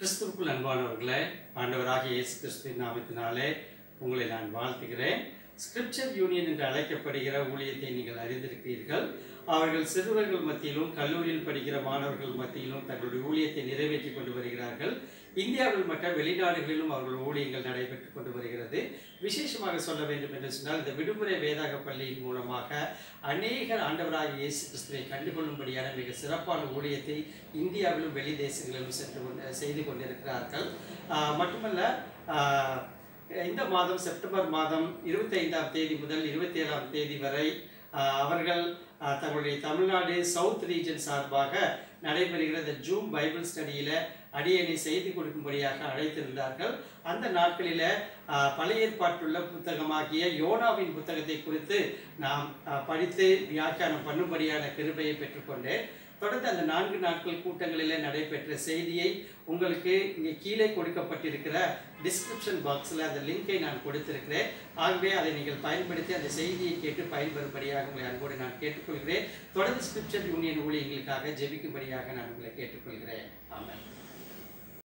கிறிஸ்துவுக்குள் அன்பானவர்களே ஆண்டவராகிய இயேசு கிறிஸ்துவின் நாமத்தினாலே உங்களை நான் வாழ்த்துகிறேன் ஸ்கிரிப்சர் யூனியன் என்று அழைக்கப்படுகிற ஊழியத்தை நீங்கள் அறிந்திருக்கிறீர்கள் அவர்கள் சிறுவர்கள் மத்தியிலும் கல்லூரியில் படிக்கிற மாணவர்கள் மத்தியிலும் தங்களுடைய ஊழியத்தை நிறைவேற்றி கொண்டு வருகிறார்கள் இந்தியாவில் மற்ற வெளிநாடுகளிலும் அவர்கள் ஊழியங்கள் நடைபெற்றுக் கொண்டு வருகிறது விசேஷமாக சொல்ல வேண்டும் என்று சொன்னால் இந்த விடுமுறை வேதாக பள்ளியின் மூலமாக அநேகர் ஆண்டவராகிய இயேசு கிறிஸ்துவை கண்டுகொள்ளும்படியான மிக சிறப்பான ஊழியத்தை இந்தியாவிலும் வெளி தேசங்களிலும் சென்று கொண்டு செய்து கொண்டிருக்கிறார்கள் ஆஹ் மட்டுமல்ல ஆஹ் இந்த மாதம் செப்டம்பர் மாதம் இருபத்தைந்தாம் தேதி முதல் இருபத்தி ஏழாம் தேதி வரை ஆஹ் அவர்கள் ஆஹ் தங்களுடைய தமிழ்நாடு சவுத் ரீஜன் சார்பாக நடைபெறுகிற இந்த ஜூம் பைபிள் ஸ்டடியில் அடியனை செய்து கொடுக்கும்படியாக அழைத்திருந்தார்கள் அந்த நாட்களில் ஆஹ் பழைய ஏற்பாட்டுள்ள புத்தகமாகிய யோனாவின் புத்தகத்தை குறித்து நாம் ஆஹ் படித்து வியாக்கியானம் பண்ணும்படியான கிருபையை பெற்றுக்கொண்டேன் தொடர்ந்து அந்த நான்கு நாட்கள் கூட்டங்களில் நடைபெற்ற செய்தியை உங்களுக்கு இங்கே கீழே கொடுக்கப்பட்டிருக்கிற டிஸ்கிரிப்ஷன் பாக்ஸில் அந்த லிங்கை நான் கொடுத்திருக்கிறேன் ஆகவே அதை நீங்கள் பயன்படுத்தி அந்த செய்தியை கேட்டு பயன்பெறும்படியாக உங்களை அன்போடு நான் கேட்டுக்கொள்கிறேன் தொடர்ந்து ஸ்கிரிப்சர் யூனியன் ஊழியர்களுக்காக ஜெபிக்கும்படியாக நான் உங்களை கேட்டுக்கொள்கிறேன் ஆமென்